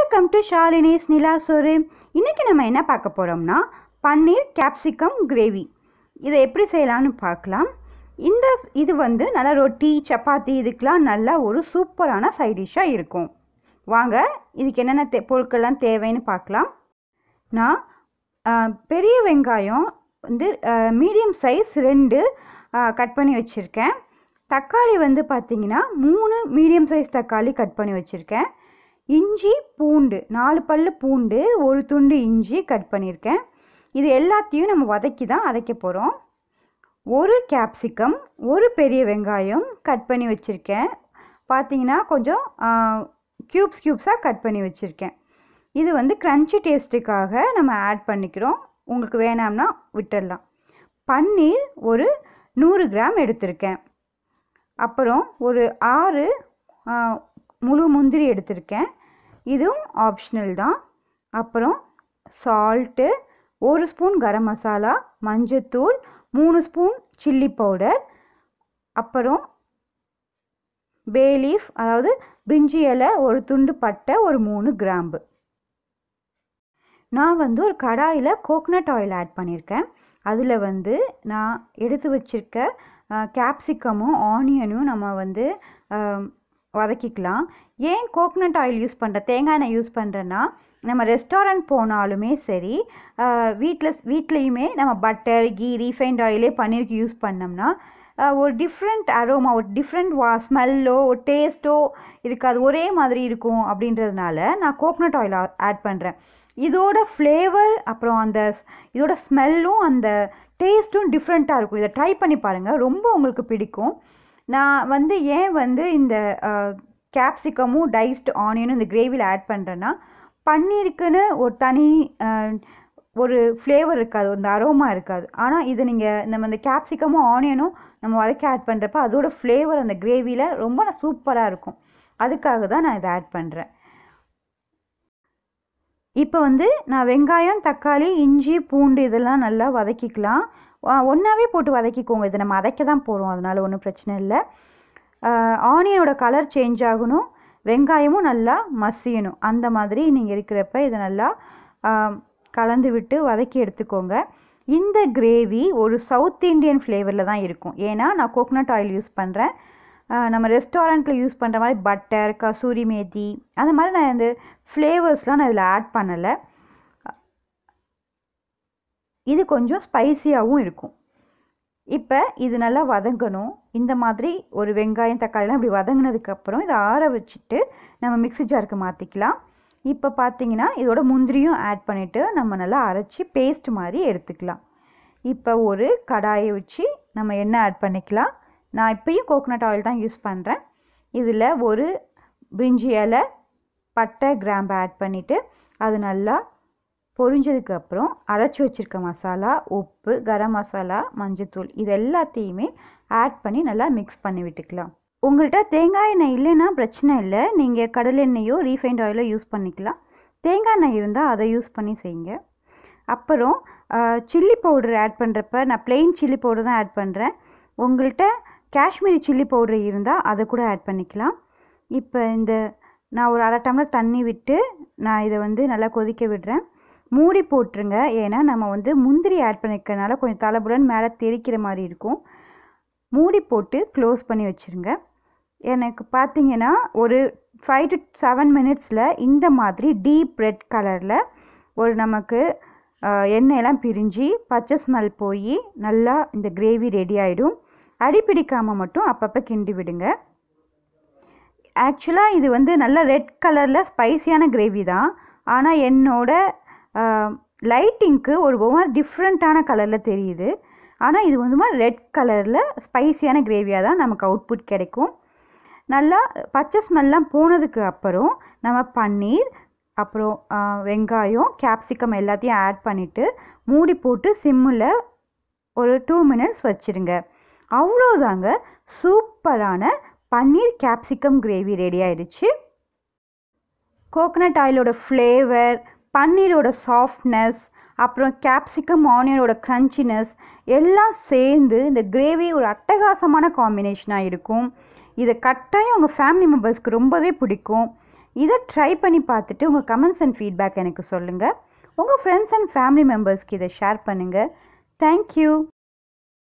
welcome to ஷாலினிஸ் நிலா சோறு இன்றைக்கி நம்ம என்ன பார்க்க போகிறோம்னா பன்னீர் கேப்சிகம் கிரேவி இதை எப்படி செய்யலாம்னு பார்க்கலாம் இந்த இது வந்து நல்லா ரொட்டி சப்பாத்தி இதுக்கெலாம் நல்லா ஒரு சூப்பரான சைட் டிஷ்ஷாக இருக்கும் வாங்க இதுக்கு என்னென்ன தே பொருட்கள்லாம் தேவைன்னு பார்க்கலாம் நான் ஆ, பெரிய வெங்காயம் வந்து மீடியம் சைஸ் ரெண்டு கட் பண்ணி வச்சுருக்கேன் தக்காளி வந்து பார்த்திங்கன்னா மூணு மீடியம் சைஸ் தக்காளி கட் பண்ணி வச்சுருக்கேன் இஞ்சி பூண்டு நாலு பல்லு பூண்டு ஒரு துண்டு இஞ்சி கட் பண்ணியிருக்கேன் இது எல்லாத்தையும் நம்ம வதக்கி தான் அரைக்க போகிறோம் ஒரு கேப்சிகம் ஒரு பெரிய வெங்காயம் கட் பண்ணி வச்சுருக்கேன் பார்த்தீங்கன்னா கொஞ்சம் க்யூப்ஸ் க்யூப்ஸாக கட் பண்ணி வச்சுருக்கேன் இது வந்து க்ரன்ச்சி டேஸ்ட்டுக்காக நம்ம ஆட் பண்ணிக்கிறோம் உங்களுக்கு வேணாம்னா விட்டுடலாம் பன்னீர் ஒரு நூறு கிராம் எடுத்திருக்கேன் அப்புறம் ஒரு ஆறு ஆ, முழு முந்திரி எடுத்திருக்கேன் இதுவும் ஆப்ஷனல் தான் அப்புறம் சால்ட்டு ஒரு ஸ்பூன் கரம் மசாலா மஞ்சத்தூள் மூணு ஸ்பூன் சில்லி பவுடர் அப்புறம் பே லீஃப் அதாவது பிரிஞ்சி இலை ஒரு துண்டு பட்டை ஒரு மூணு கிராம்பு நான் வந்து ஒரு கடாயில் கோகனட் ஆயில் ஆட் பண்ணியிருக்கேன் அதில் வந்து நான் எடுத்து வச்சிருக்க கேப்சிகமும் ஆனியனும் நம்ம வந்து ஆஹ், வதக்கிக்கலாம் ஏன் கோகனட் ஆயில் யூஸ் பண்ணுற தேங்காய் எண்ணெய் யூஸ் பண்ணுறேன்னா நம்ம ரெஸ்டாரண்ட் போனாலுமே சரி வீட்டில் வீட்லேயுமே நம்ம பட்டர் கீ ரீஃபைண்ட் ஆயிலே பன்னீருக்கு யூஸ் பண்ணோம்னா ஆஹ், ஒரு டிஃப்ரெண்ட் அரோமா ஒரு டிஃப்ரெண்ட் வா ஸ்மெல்லோ ஒரு டேஸ்ட்டோ இருக்காது ஒரே மாதிரி இருக்கும் அப்படின்றதுனால நான் கோகனட் ஆயில் ஆட் பண்ணுறேன் இதோட ஃப்ளேவர் அப்புறம் அந்த ஸ்- இதோட ஸ்மெல்லும் அந்த டேஸ்ட்டும் டிஃப்ரெண்ட்டாக இருக்கும் இதை ட்ரை பண்ணி பாருங்கள் ரொம்ப உங்களுக்கு பிடிக்கும் நான் வந்து ஏன் வந்து இந்த கேப்சிகமும் டைஸ்ட் ஆனியனும் இந்த கிரேவியில் ஆட் பண்ணுறேன்னா பன்னீருக்குன்னு ஒரு தனி அஹ், ஒரு ஃப்ளேவர் இருக்காது அந்த அரோமா இருக்காது ஆனால் இது நீங்கள் நம்ம இந்த கேப்சிகமும் ஆனியனும் நம்ம வதக்கி ஆட் பண்ணுறப்ப அதோட ஃப்ளேவர் அந்த கிரேவியில் ரொம்ப சூப்பராக இருக்கும் அதுக்காக தான் நான் இதை ஆட் பண்ணுறேன் இப்போ வந்து நான் வெங்காயம் தக்காளி இஞ்சி பூண்டு இதெல்லாம் நல்லா வதக்கிக்கலாம் ஒன்றாவே போட்டு வதக்கிக்கோங்க இதை நம்ம அரைக்க தான் போகிறோம் அதனால் ஒன்றும் பிரச்சனை இல்லை ஆனியனோட கலர் சேஞ்ச் ஆகணும் வெங்காயமும் நல்லா மசியணும் அந்த மாதிரி நீங்கள் இருக்கிறப்ப இதை நல்லா ஆ, கலந்து விட்டு வதக்கி எடுத்துக்கோங்க இந்த கிரேவி ஒரு சவுத் இந்தியன் ஃப்ளேவரில் தான் இருக்கும் ஏன்னா நான் கோகனட் ஆயில் யூஸ் பண்ணுறேன் நம்ம ரெஸ்டாரண்ட்டில் யூஸ் பண்ணுற மாதிரி பட்டர் கசூரி மேத்தி அந்த மாதிரி நான் இந்த ஃப்ளேவர்ஸ்லாம் நான் இதில் ஆட் பண்ணலை இது கொஞ்சம் ஸ்பைசியாகவும் இருக்கும் இப்போ இது நல்லா வதங்கணும் இந்த மாதிரி ஒரு வெங்காயம் தக்காளிலாம் இப்படி வதங்கினதுக்கப்புறம் இதை ஆற வச்சுட்டு நம்ம மிக்ஸி ஜாருக்கு மாற்றிக்கலாம் இப்போ பார்த்தீங்கன்னா இதோட முந்திரியும் ஆட் பண்ணிவிட்டு நம்ம நல்லா அரைச்சி பேஸ்ட் மாதிரி எடுத்துக்கலாம் இப்போ ஒரு கடாயை வச்சு நம்ம எண்ணெய் ஆட் பண்ணிக்கலாம் நான் இப்பயும் கோகனட் ஆயில் தான் யூஸ் பண்ணுறேன் இதில் ஒரு பிரிஞ்சி இலை பட்டை கிராம்பு ஆட் பண்ணிவிட்டு அது நல்லா பொரிஞ்சதுக்கு அப்புறம் அரைச்சி வச்சிருக்க மசாலா உப்பு கரம் மசாலா மஞ்சத்தூள் இது எல்லாத்தையுமே ஆட் பண்ணி நல்லா மிக்ஸ் பண்ணி விட்டுக்கலாம் உங்கள்கிட்ட தேங்காய் எண்ணெய் இல்லைன்னா பிரச்சனை இல்லை நீங்கள் கடலெண்ணெயோ ரீஃபைண்ட் ஆயிலோ யூஸ் பண்ணிக்கலாம் தேங்காய் எண்ணெய் இருந்தால் அதை யூஸ் பண்ணி செய்யுங்க அப்புறம் சில்லி பவுடர் ஆட் பண்ணுறப்ப நான் plain சில்லி பவுடர் தான் ஆட் பண்ணுறேன் உங்கள்கிட்ட காஷ்மீரி சில்லி பவுடர் இருந்தால் அதை கூட ஆட் பண்ணிக்கலாம் இப்போ இந்த நான் ஒரு அரை டம்ளர் தண்ணி விட்டு நான் இதை வந்து நல்லா கொதிக்க விடுறேன் மூடி போட்டுருங்க ஏன்னா நம்ம வந்து முந்திரி ஆட் பண்ணிருக்கனால கொஞ்சம் தலைபுடன் மேலே தெரிக்கிற மாதிரி இருக்கும் மூடி போட்டு க்ளோஸ் பண்ணி வச்சுருங்க எனக்கு பார்த்தீங்கன்னா ஒரு ஃபைவ் டு செவன் மினிட்ஸில் இந்த மாதிரி டீப் ரெட் கலரில் ஒரு நமக்கு ஆஹ், எண்ணெயெல்லாம் பிரிஞ்சு பச்சை ஸ்மெல் போய் நல்லா இந்த கிரேவி ரெடி ஆகிடும் அடி பிடிக்காமல் மட்டும் அப்பப்போ கிண்டி விடுங்க ஆக்சுவலாக இது வந்து நல்ல ரெட் கலரில் ஸ்பைசியான கிரேவி தான் ஆனால் என்னோட லைட்டிங்க்கு ஒரு மாதிரி டிஃப்ரெண்ட்டான கலரில் தெரியுது ஆனால் இது வந்து மாதிரி ரெட் கலரில் ஸ்பைசியான கிரேவியாக தான் நமக்கு அவுட்புட் கிடைக்கும் நல்லா பச்சை ஸ்மெல்லாம் போனதுக்கு அப்புறம் நம்ம பன்னீர் அப்புறம் ஆ, வெங்காயம் கேப்சிகம் எல்லாத்தையும் ஆட் பண்ணிவிட்டு மூடி போட்டு சிம்மில் ஒரு டூ மினிட்ஸ் வச்சுருங்க அவ்வளோதாங்க சூப்பரான பன்னீர் கேப்சிகம் கிரேவி ரெடி ஆயிடுச்சு கோகனட் ஆயிலோட ஃப்ளேவர் பன்னீரோட சாஃப்ட்னஸ் அப்புறம் கேப்சிகம் ஆனியனோட க்ரன்ச்சினஸ் எல்லாம் சேர்ந்து இந்த கிரேவி ஒரு அட்டகாசமான காம்பினேஷனாக இருக்கும் இதை கட்டாயம் உங்கள் ஃபேமிலி மெம்பர்ஸ்க்கு ரொம்பவே பிடிக்கும் இதை ட்ரை பண்ணி பார்த்துட்டு உங்கள் கமெண்ட்ஸ் அண்ட் ஃபீட்பேக் எனக்கு சொல்லுங்கள் உங்கள் ஃப்ரெண்ட்ஸ் அண்ட் ஃபேமிலி மெம்பர்ஸ்க்கு இதை ஷேர் பண்ணுங்கள் தேங்க்யூ